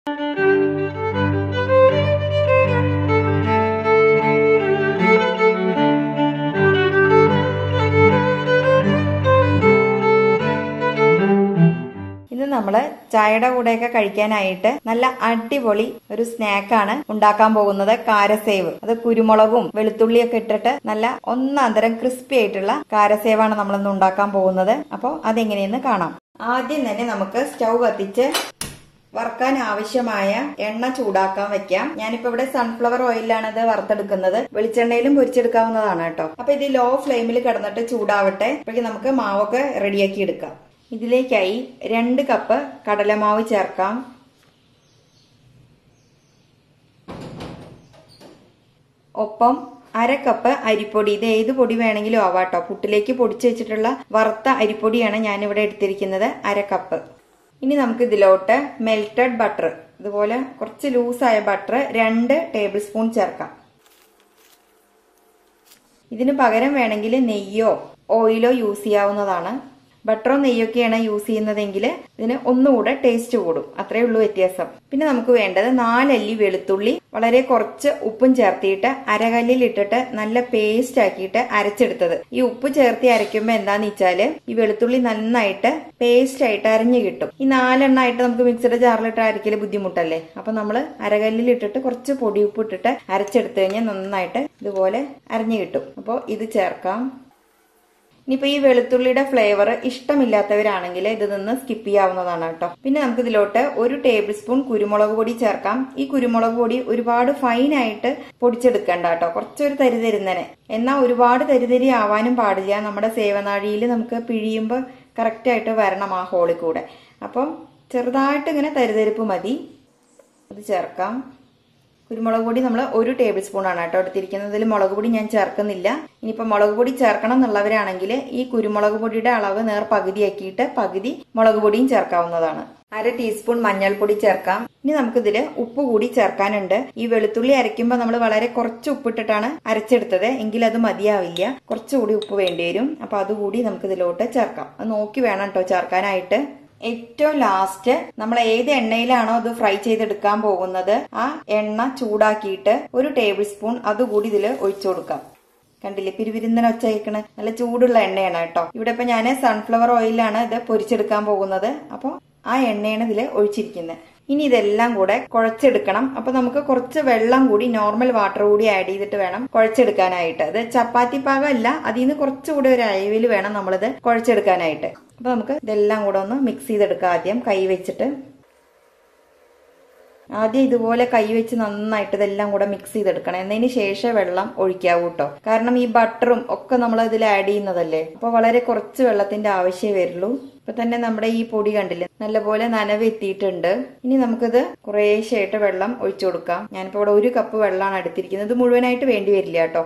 ഇന്ന് നമ്മൾ ചായയുടെ കൂടെയൊക്കെ കഴിക്കാനായിട്ട് നല്ല അടിപൊളി ഒരു സ്നാക്കാണ് ഉണ്ടാക്കാൻ പോകുന്നത് കാരസേവ് അത് കുരുമുളകും വെളുത്തുള്ളിയൊക്കെ ഇട്ടിട്ട് നല്ല ഒന്നാന്തരം ക്രിസ്പി ആയിട്ടുള്ള കാരസേവാണ് നമ്മളിന്ന് ഉണ്ടാക്കാൻ പോകുന്നത് അപ്പോൾ അതെങ്ങനെയെന്ന് കാണാം ആദ്യം തന്നെ നമുക്ക് സ്റ്റൗ കത്തിച്ച് വറുക്കാൻ ആവശ്യമായ എണ്ണ ചൂടാക്കാൻ വെക്കാം ഞാനിപ്പോ ഇവിടെ സൺഫ്ലവർ ഓയിലാണ് ഇത് വറുത്തെടുക്കുന്നത് വെളിച്ചെണ്ണയിലും പൊരിച്ചെടുക്കാവുന്നതാണ് കേട്ടോ അപ്പൊ ഇത് ലോ ഫ്ലെയിമിൽ കിടന്നിട്ട് ചൂടാവട്ടെ അപ്പോഴേക്കും നമുക്ക് മാവൊക്കെ റെഡിയാക്കി എടുക്കാം ഇതിലേക്കായി രണ്ട് കപ്പ് കടലമാവ് ചേർക്കാം ഒപ്പം അര കപ്പ് അരിപ്പൊടി ഇത് ഏത് പൊടി വേണമെങ്കിലും ആവാട്ടോ പുട്ടിലേക്ക് പൊടിച്ചു വെച്ചിട്ടുള്ള വറുത്ത അരിപ്പൊടിയാണ് ഞാനിവിടെ എടുത്തിരിക്കുന്നത് അര കപ്പ് ഇനി നമുക്ക് ഇതിലോട്ട് മെൽറ്റഡ് ബട്ടർ ഇതുപോലെ കുറച്ച് ലൂസായ ബട്ടർ രണ്ട് ടേബിൾ സ്പൂൺ ചേർക്കാം ഇതിന് പകരം വേണമെങ്കിൽ നെയ്യോ ഓയിലോ യൂസ് ചെയ്യാവുന്നതാണ് ബട്ടറോ നെയ്യൊക്കെയാണ് യൂസ് ചെയ്യുന്നതെങ്കിൽ ഇതിന് ഒന്നുകൂടെ ടേസ്റ്റ് കൂടും അത്രേ ഉള്ളൂ വ്യത്യാസം പിന്നെ നമുക്ക് വേണ്ടത് നാലല്ലി വെളുത്തുള്ളി വളരെ കുറച്ച് ഉപ്പും ചേർത്തിയിട്ട് അരകല്ലിൽ ഇട്ടിട്ട് നല്ല പേസ്റ്റ് ആക്കിയിട്ട് അരച്ചെടുത്തത് ഈ ഉപ്പ് ചേർത്തി അരയ്ക്കുമ്പോൾ എന്താന്ന് വെച്ചാല് ഈ വെളുത്തുള്ളി നന്നായിട്ട് പേസ്റ്റ് ആയിട്ട് അരഞ്ഞു കിട്ടും ഈ നാലെണ്ണായിട്ട് നമുക്ക് മിക്സിയുടെ ജാറിലിട്ട് അരക്കല് ബുദ്ധിമുട്ടല്ലേ അപ്പൊ നമ്മൾ അരകല്ലിൽ ഇട്ടിട്ട് കുറച്ച് പൊടി ഉപ്പ് ഇട്ടിട്ട് അരച്ചെടുത്തു കഴിഞ്ഞാൽ നന്നായിട്ട് ഇതുപോലെ അരഞ്ഞു കിട്ടും അപ്പോൾ ഇത് ചേർക്കാം ഇനിയിപ്പോ ഈ വെളുത്തുള്ളിയുടെ ഫ്ലേവർ ഇഷ്ടമില്ലാത്തവരാണെങ്കിൽ ഇത് നിന്ന് സ്കിപ്പ് ചെയ്യാവുന്നതാണ് കേട്ടോ പിന്നെ നമുക്ക് ഇതിലോട്ട് ഒരു ടേബിൾ സ്പൂൺ കുരുമുളക് പൊടി ചേർക്കാം ഈ കുരുമുളക് പൊടി ഒരുപാട് ഫൈൻ ആയിട്ട് പൊടിച്ചെടുക്കണ്ട കേട്ടോ കുറച്ചൊരു തരിതരുന്നനെ എന്നാൽ ഒരുപാട് തരിതരി ആവാനും പാടില്ല നമ്മുടെ സേവനാഴിയിൽ നമുക്ക് പിഴിയുമ്പോൾ കറക്റ്റ് ആയിട്ട് വരണം ആ ഹോളിൽ കൂടെ അപ്പം ചെറുതായിട്ട് ഇങ്ങനെ തരിതരിപ്പ് മതി അത് ചേർക്കാം കുരുമുളക് പൊടി നമ്മൾ ഒരു ടേബിൾ സ്പൂൺ ആണ് കേട്ടോ എടുത്തിരിക്കുന്നത് ഇതിൽ മുളക് പൊടി ഞാൻ ചേർക്കുന്നില്ല ഇനിയിപ്പോൾ മുളക് പൊടി ചേർക്കണം എന്നുള്ളവരാണെങ്കിൽ ഈ കുരുമുളക് പൊടിയുടെ അളവ് നേർ പകുതിയാക്കിയിട്ട് പകുതി മുളക് പൊടിയും ചേർക്കാവുന്നതാണ് അര ടീസ്പൂൺ മഞ്ഞൾപ്പൊടി ചേർക്കാം ഇനി നമുക്കിതിൽ ഉപ്പ് കൂടി ചേർക്കാനുണ്ട് ഈ വെളുത്തുള്ളി അരയ്ക്കുമ്പോൾ നമ്മൾ വളരെ കുറച്ച് ഉപ്പിട്ടിട്ടാണ് അരച്ചെടുത്തത് എങ്കിൽ അത് മതിയാവില്ല കുറച്ചുകൂടി ഉപ്പ് വേണ്ടി വരും അപ്പൊ അതുകൂടി നമുക്ക് ഇതിലോട്ട് ചേർക്കാം അത് നോക്കി വേണം കേട്ടോ ചേർക്കാനായിട്ട് ഏറ്റവും ലാസ്റ്റ് നമ്മൾ ഏത് എണ്ണയിലാണോ അത് ഫ്രൈ ചെയ്തെടുക്കാൻ പോകുന്നത് ആ എണ്ണ ചൂടാക്കിയിട്ട് ഒരു ടേബിൾ സ്പൂൺ അതുകൂടി ഇതിൽ ഒഴിച്ചു കൊടുക്കാം കണ്ടില്ലേ പിരിവിരുന്നന ഒച്ചയക്കണ് നല്ല ചൂടുള്ള എണ്ണയാണ് കേട്ടോ ഇവിടെ ഇപ്പൊ ഞാൻ സൺഫ്ലവർ ഓയിലാണ് ഇത് പൊരിച്ചെടുക്കാൻ പോകുന്നത് അപ്പോൾ ആ എണ്ണയാണ് ഇതിൽ ഒഴിച്ചിരിക്കുന്നത് ഇനി ഇതെല്ലാം കൂടെ കുഴച്ചെടുക്കണം അപ്പൊ നമുക്ക് കുറച്ച് വെള്ളം കൂടി നോർമൽ വാട്ടർ കൂടി ആഡ് ചെയ്തിട്ട് വേണം കുഴച്ചെടുക്കാനായിട്ട് അത് ചപ്പാത്തി പാകമല്ല അതിൽ നിന്ന് കുറച്ചുകൂടി ഒരു അയവിൽ വേണം നമ്മളിത് കുഴച്ചെടുക്കാനായിട്ട് അപ്പൊ നമുക്ക് ഇതെല്ലാം കൂടെ ഒന്ന് മിക്സ് ചെയ്തെടുക്കാം ആദ്യം കൈ വെച്ചിട്ട് ആദ്യം ഇതുപോലെ കൈ വെച്ച് നന്നായിട്ട് ഇതെല്ലാം കൂടെ മിക്സ് ചെയ്തെടുക്കണം എന്നതിന് ശേഷം വെള്ളം ഒഴിക്കാവൂ കേട്ടോ കാരണം ഈ ബട്ടറും ഒക്കെ നമ്മൾ ഇതിൽ ആഡ് ചെയ്യുന്നതല്ലേ അപ്പൊ വളരെ കുറച്ച് വെള്ളത്തിന്റെ ആവശ്യമേ വരുള്ളൂ ഇപ്പൊ തന്നെ നമ്മുടെ ഈ പൊടി കണ്ടില്ലേ നല്ലപോലെ നനവ് എത്തിയിട്ടുണ്ട് ഇനി നമുക്കിത് കുറേശ്ശായിട്ട് വെള്ളം ഒഴിച്ചു കൊടുക്കാം ഞാനിപ്പോ ഇവിടെ ഒരു കപ്പ് വെള്ളമാണ് എടുത്തിരിക്കുന്നത് ഇത് മുഴുവനായിട്ട് വേണ്ടി വരില്ല കേട്ടോ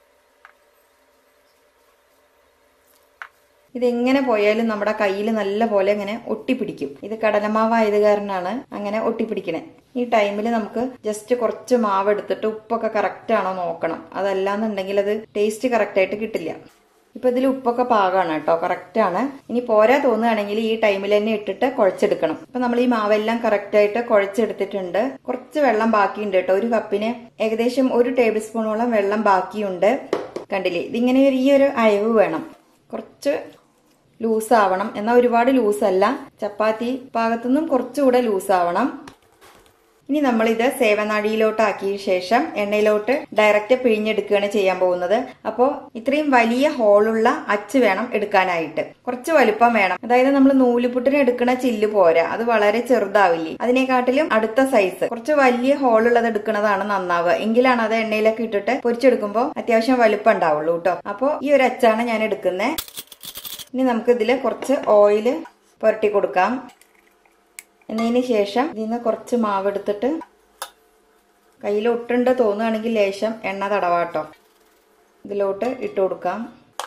ഇതെങ്ങനെ പോയാലും നമ്മുടെ കയ്യിൽ നല്ല പോലെ ഇങ്ങനെ ഒട്ടിപ്പിടിക്കും ഇത് കടലമാവായത് കാരണമാണ് അങ്ങനെ ഒട്ടിപ്പിടിക്കണേ ഈ ടൈമിൽ നമുക്ക് ജസ്റ്റ് കുറച്ച് മാവ് എടുത്തിട്ട് ഉപ്പൊക്കെ കറക്റ്റ് ആണോ നോക്കണം അതല്ലാന്നുണ്ടെങ്കിൽ അത് ടേസ്റ്റ് കറക്റ്റ് ആയിട്ട് കിട്ടില്ല ഇപ്പൊ ഇതിൽ ഉപ്പൊക്കെ പാകമാണ് കേട്ടോ കറക്റ്റ് ആണ് ഇനി പോരാ തോന്നുകയാണെങ്കിൽ ഈ ടൈമിൽ തന്നെ ഇട്ടിട്ട് കുഴച്ചെടുക്കണം അപ്പൊ നമ്മൾ ഈ മാവെല്ലാം കറക്റ്റ് ആയിട്ട് കുഴച്ചെടുത്തിട്ടുണ്ട് കുറച്ച് വെള്ളം ബാക്കിയുണ്ട് കേട്ടോ ഒരു കപ്പിന് ഏകദേശം ഒരു ടേബിൾ സ്പൂണോളം വെള്ളം ബാക്കിയുണ്ട് കണ്ടില്ലേ ഇതിങ്ങനെ ഒരു ഈ ഒരു അയവ് വേണം കുറച്ച് ലൂസ് ആവണം എന്നാൽ ഒരുപാട് ലൂസ് അല്ല ചപ്പാത്തി പാകത്തുനിന്നും കുറച്ചുകൂടെ ലൂസ് ആവണം ഇനി നമ്മൾ ഇത് സേവനാഴിയിലോട്ടാക്കിയ ശേഷം എണ്ണയിലോട്ട് ഡയറക്റ്റ് പിഴിഞ്ഞെടുക്കുകയാണ് ചെയ്യാൻ പോകുന്നത് അപ്പോൾ ഇത്രയും വലിയ ഹോളുള്ള അച്ച് വേണം എടുക്കാനായിട്ട് കുറച്ച് വലുപ്പം വേണം അതായത് നമ്മൾ നൂലുപുട്ടിന് എടുക്കുന്ന ചില്ല് പോരാ അത് വളരെ ചെറുതാവില്ലേ അതിനെക്കാട്ടിലും അടുത്ത സൈസ് കുറച്ച് വലിയ ഹോളുള്ളത് എടുക്കുന്നതാണ് നന്നാവുക എങ്കിലാണ് അത് എണ്ണയിലൊക്കെ ഇട്ടിട്ട് പൊരിച്ചെടുക്കുമ്പോൾ അത്യാവശ്യം വലുപ്പം ഉണ്ടാവുള്ളൂ കേട്ടോ അപ്പോൾ ഈ ഒരു അച്ചാണ് ഞാൻ എടുക്കുന്നത് ഇനി നമുക്ക് ഇതിൽ കുറച്ച് ഓയിൽ പുരട്ടി കൊടുക്കാം എന്നതിന് ശേഷം ഇതിൽ നിന്ന് കുറച്ച് മാവ് എടുത്തിട്ട് കയ്യിൽ ഒട്ടുണ്ട് തോന്നുകയാണെങ്കിൽ ലേശം എണ്ണ തടവാട്ടോ ഇതിലോട്ട് ഇട്ട് കൊടുക്കാം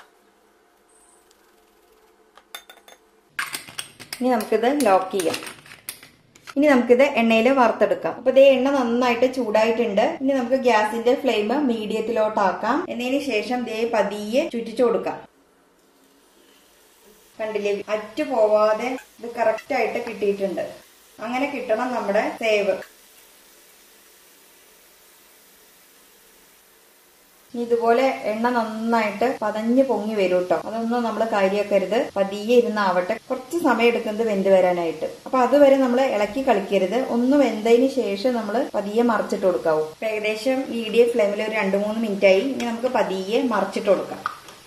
ഇനി നമുക്കിത് ലോക്ക് ചെയ്യാം ഇനി നമുക്കിത് എണ്ണയിൽ വറുത്തെടുക്കാം അപ്പൊ ഇതേ എണ്ണ നന്നായിട്ട് ചൂടായിട്ടുണ്ട് ഇനി നമുക്ക് ഗ്യാസിന്റെ ഫ്ലെയിം മീഡിയത്തിലോട്ടാക്കാം എന്നതിന് ശേഷം ദേ പതിയെ ചുറ്റിച്ചു കൊടുക്കാം കണ്ടില്ലേ അറ്റു പോവാതെ ഇത് കറക്റ്റ് ആയിട്ട് കിട്ടിയിട്ടുണ്ട് അങ്ങനെ കിട്ടണം നമ്മുടെ സേവ് ഇനി ഇതുപോലെ എണ്ണ നന്നായിട്ട് പതഞ്ഞ് പൊങ്ങി വരും കേട്ടോ അതൊന്നും നമ്മൾ കാര്യമാക്കരുത് പതിയെ ഇരുന്നാവട്ടെ കുറച്ച് സമയം എടുക്കുന്നത് വെന്ത് വരാനായിട്ട് അപ്പൊ അതുവരെ നമ്മൾ ഇളക്കി കളിക്കരുത് ഒന്ന് വെന്തതിന് ശേഷം നമ്മൾ പതിയെ മറിച്ചിട്ട് കൊടുക്കാവൂ ഇപ്പൊ ഏകദേശം മീഡിയം ഫ്ലെയിമിൽ ഒരു രണ്ട് മൂന്ന് മിനിറ്റ് ആയി ഇനി നമുക്ക് പതിയെ മറിച്ചിട്ട് കൊടുക്കാം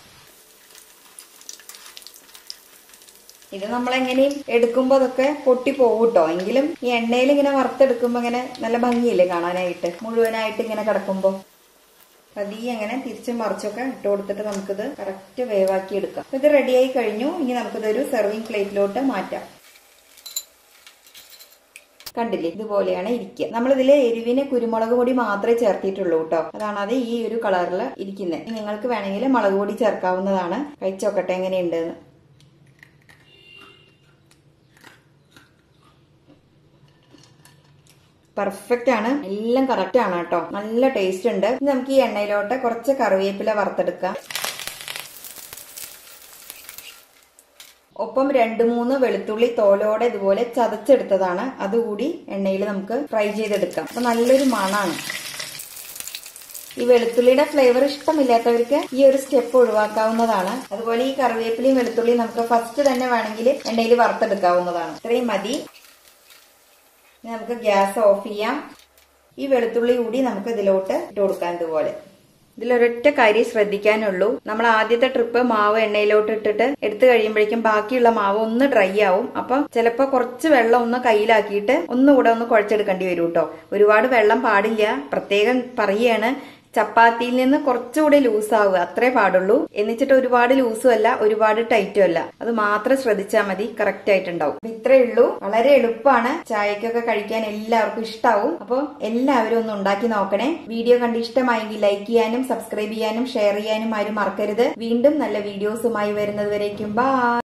ഇത് നമ്മളെങ്ങനെയും എടുക്കുമ്പോൾ അതൊക്കെ പൊട്ടി പോകൂട്ടോ എങ്കിലും ഈ എണ്ണയിൽ ഇങ്ങനെ വറുത്തെടുക്കുമ്പോ ഇങ്ങനെ നല്ല ഭംഗിയില്ലേ കാണാനായിട്ട് മുഴുവനായിട്ട് ഇങ്ങനെ കിടക്കുമ്പോ പതിയെ അങ്ങനെ തിരിച്ചും മറിച്ചൊക്കെ ഇട്ട് കൊടുത്തിട്ട് നമുക്കിത് കറക്റ്റ് വേവാക്കി എടുക്കാം അപ്പൊ ഇത് റെഡിയായി കഴിഞ്ഞു ഇനി നമുക്കിതൊരു സെർവിങ് പ്ലേറ്റിലോട്ട് മാറ്റാം കണ്ടില്ലേ ഇതുപോലെയാണ് ഇരിക്കുക നമ്മളിതിൽ എരിവിന് കുരുമുളക് പൊടി മാത്രമേ ചേർത്തിട്ടുള്ളൂ കേട്ടോ അതാണ് അത് ഈ ഒരു കളറിൽ ഇരിക്കുന്നത് നിങ്ങൾക്ക് വേണമെങ്കിൽ മുളക് പൊടി ചേർക്കാവുന്നതാണ് കഴിച്ചോക്കട്ടെ എങ്ങനെയുണ്ടെന്ന് പെർഫെക്റ്റ് ആണ് എല്ലാം കറക്റ്റ് ആണ് കേട്ടോ നല്ല ടേസ്റ്റ് ഉണ്ട് ഇനി നമുക്ക് ഈ എണ്ണയിലോട്ട് കുറച്ച് കറിവേപ്പില വറുത്തെടുക്കാം ഒപ്പം രണ്ട് മൂന്ന് വെളുത്തുള്ളി തോലോടെ ഇതുപോലെ ചതച്ചെടുത്തതാണ് അതുകൂടി എണ്ണയിൽ നമുക്ക് ഫ്രൈ ചെയ്തെടുക്കാം അപ്പൊ നല്ലൊരു മണാണ് ഈ വെളുത്തുള്ളിയുടെ ഫ്ലേവർ ഇഷ്ടമില്ലാത്തവർക്ക് ഈ ഒരു സ്റ്റെപ്പ് ഒഴിവാക്കാവുന്നതാണ് അതുപോലെ ഈ കറിവേപ്പിലയും വെളുത്തുള്ളിയും നമുക്ക് ഫസ്റ്റ് തന്നെ വേണമെങ്കിൽ എണ്ണയിൽ വറുത്തെടുക്കാവുന്നതാണ് ഇത്രയും മതി ഇനി നമുക്ക് ഗ്യാസ് ഓഫ് ചെയ്യാം ഈ വെളുത്തുള്ളി കൂടി നമുക്ക് ഇതിലോട്ട് ഇട്ട് കൊടുക്കാം ഇതുപോലെ ഇതിലൊരൊറ്റ കാര്യം ശ്രദ്ധിക്കാനുള്ളൂ നമ്മൾ ആദ്യത്തെ ട്രിപ്പ് മാവ് എണ്ണയിലോട്ട് ഇട്ടിട്ട് എടുത്തു കഴിയുമ്പോഴേക്കും ബാക്കിയുള്ള മാവ് ഒന്ന് ഡ്രൈ ആവും അപ്പൊ ചിലപ്പോൾ കുറച്ച് വെള്ളം ഒന്ന് കയ്യിലാക്കിയിട്ട് ഒന്നുകൂടെ ഒന്ന് കുഴച്ചെടുക്കേണ്ടി വരും കേട്ടോ ഒരുപാട് വെള്ളം പാടില്ല പ്രത്യേകം പറയുകയാണ് ചപ്പാത്തിയിൽ നിന്ന് കുറച്ചുകൂടി ലൂസ് ആവുക അത്രേ പാടുള്ളൂ എന്നിച്ചിട്ട് ഒരുപാട് ലൂസും അല്ല ഒരുപാട് ടൈറ്റും അല്ല അത് മാത്രം ശ്രദ്ധിച്ചാൽ മതി കറക്റ്റ് ആയിട്ടുണ്ടാവും അപ്പൊ ഇത്രേ ഉള്ളൂ വളരെ എളുപ്പമാണ് ചായക്കൊക്കെ കഴിക്കാൻ എല്ലാവർക്കും ഇഷ്ടാവും അപ്പോൾ എല്ലാവരും ഒന്ന് ഉണ്ടാക്കി നോക്കണേ വീഡിയോ കണ്ട് ഇഷ്ടമായെങ്കിൽ ലൈക്ക് ചെയ്യാനും സബ്സ്ക്രൈബ് ചെയ്യാനും ഷെയർ ചെയ്യാനും ആരും മറക്കരുത് വീണ്ടും നല്ല വീഡിയോസുമായി വരുന്നത് വരേക്കും ബാ